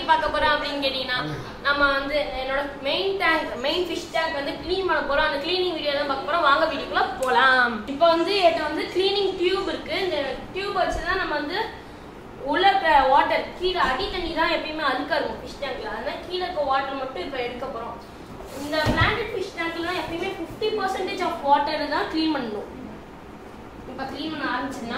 பார்க்க போறோம் அப்படின்னு கேட்டீங்கன்னா நம்ம வந்து என்னோட main tank main fish tank வந்து க்ளீன் பண்ண போறோம் அந்த க்ளீனிங் வீடியோ தான் பார்க்க போறோம் வாங்க வீடியோக்குள்ள போலாம் இப்போ வந்து என்கிட்ட வந்து க்ளீனிங் டியூப் இருக்கு இந்த டியூப் வச்சு தான் நம்ம வந்து உள்ள இருக்க வாட்டர் கீழே அடி தண்ணி தான் எப்பயுமே அழுக்கா இருக்கும் ஃபிஷ் டேங்க்ல அதனால கீழே இருக்க வாட்டர் மட்டும் இப்போ எடுக்க போறோம் இந்த பிளான்டட் ஃபிஷ் டேங்க்லாம் எப்பயுமே ஃபிஃப்டி பர்சன்டேஜ் ஆஃப் வாட்டர் தான் க்ளீன் பண்ணணும் இப்போ க்ளீன் பண்ண ஆரம்பிச்சுன்னா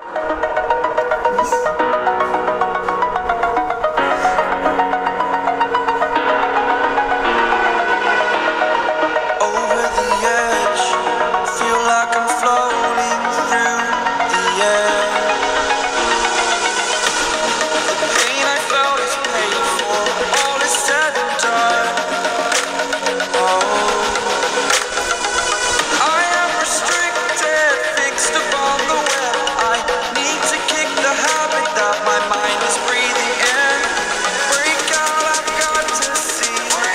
over the edge. Feel like I'm floating through the air. The pain I felt is paid for. All is said and done. Oh, I am restricted, fixed upon the web. I need to kick the habit that my mind is breathing in. Break out, I've got to see.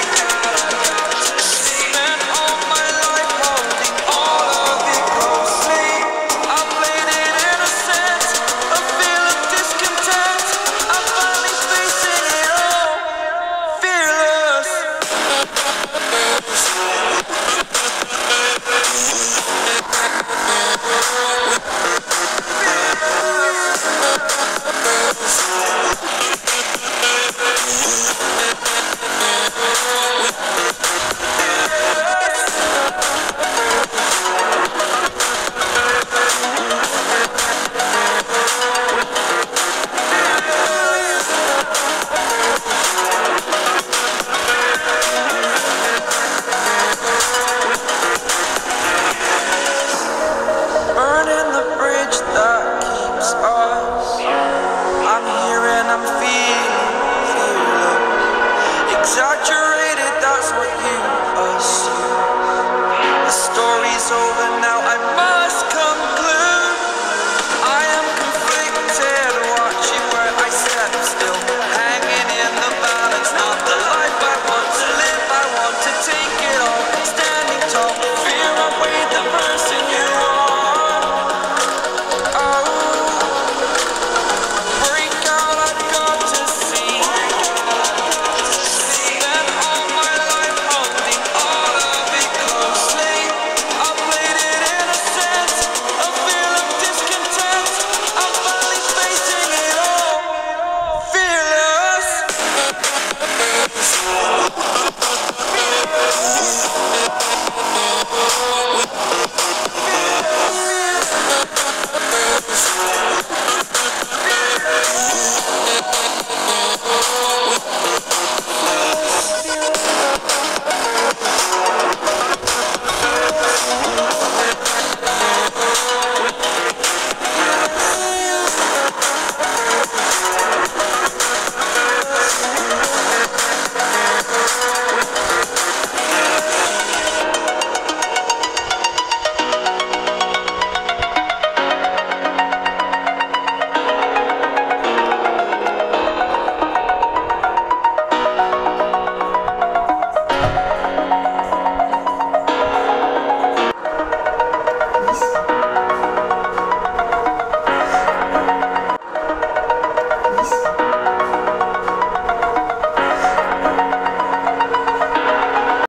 Spent all my life holding all of it closely. I played it innocent, a feel of discontent. I'm finally facing it all, fearless. Burning the bridge that keeps us. I'm here and I'm feeling fearless. Exaggerate.